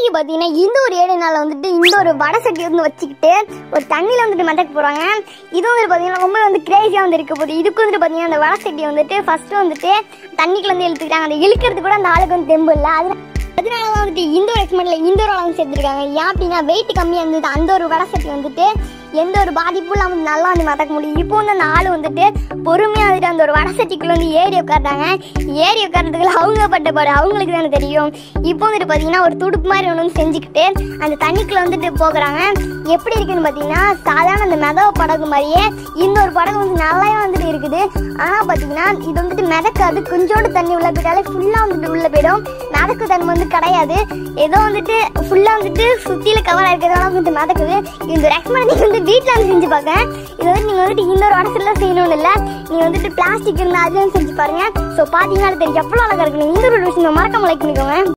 இன்னைக்கு பார்த்தீங்கன்னா இந்த ஒரு ஏழு நாள் வந்துட்டு இந்த ஒரு வடை சட்டி வந்து வச்சுக்கிட்டு ஒரு தண்ணியில் வந்துட்டு மிதக்க போகிறாங்க இது வந்துட்டு பார்த்தீங்கன்னா ரொம்ப வந்து கிரேசியாக வந்து இருக்க போகுது இதுக்கு வந்துட்டு பார்த்தீங்கன்னா அந்த வடை சட்டி வந்துட்டு ஃபர்ஸ்ட் வந்துட்டு தண்ணிக்குள்ள வந்து இழுத்துக்கிறாங்க அந்த இழுக்கிறது கூட அந்த ஆளுக்கு வந்து தெம்பு இல்லை அது அதனால தான் வந்துட்டு இந்த ஒரு எக்ஸ்மெண்ட்ல இந்த ஒரு அளவு சேர்த்துருக்காங்க ஏன் அப்படின்னா வெயிட் கம்மியாக இருந்தது அந்த ஒரு வடை சட்டி வந்துட்டு எந்த ஒரு பாதிப்பும் இல்லாமல் நல்லா வந்து மறக்க முடியும் இப்போ வந்து அந்த ஆள் வந்துட்டு பொறுமையாக வந்துட்டு அந்த ஒரு வடை சட்டிக்குள்ள வந்து ஏறி உட்கார்ந்தாங்க ஏறி உட்கார்றதுக்குள்ள அவங்க பட்ட பாடு அவங்களுக்கு தானே தெரியும் இப்போ வந்துட்டு பார்த்தீங்கன்னா ஒரு துடுப்பு மாதிரி ஒன்று வந்து செஞ்சுக்கிட்டு அந்த தண்ணிக்குள்ள வந்துட்டு போகிறாங்க எப்படி இருக்குன்னு பார்த்தீங்கன்னா சாதாரண அந்த மெதவ படகு மாதிரியே இந்த ஒரு படகு வந்து நல்லாவே வந்துட்டு இருக்குது ஆனால் பார்த்தீங்கன்னா இது வந்துட்டு மிதக்காது கொஞ்சோண்டு தண்ணி உள்ள போயிட்டாலே ஃபுல்லாக வந்துட்டு உள்ள போயிடும் மிதக்கு தன்மை வந்து கிடையாது ஏதோ வந்துட்டு ஃபுல்லாக வந்துட்டு சுற்றியில் கவர் இருக்கிறதால வந்துட்டு மிதக்குது இந்த ரெக்கமெண்ட் நீங்கள் வந்து வீட்டில் வந்து செஞ்சு பார்க்க இது வந்து நீங்கள் வந்துட்டு இன்னொரு இடத்துல செய்யணும்னு இல்லை நீங்கள் வந்துட்டு பிளாஸ்டிக் இருந்தால் அதுலேயும் செஞ்சு பாருங்க ஸோ பார்த்தீங்கன்னா தெரியும் எவ்வளோ அழகாக இருக்கு இந்த ஒரு விஷயம் மறக்காம லைக் பண்ணிக்கோங்க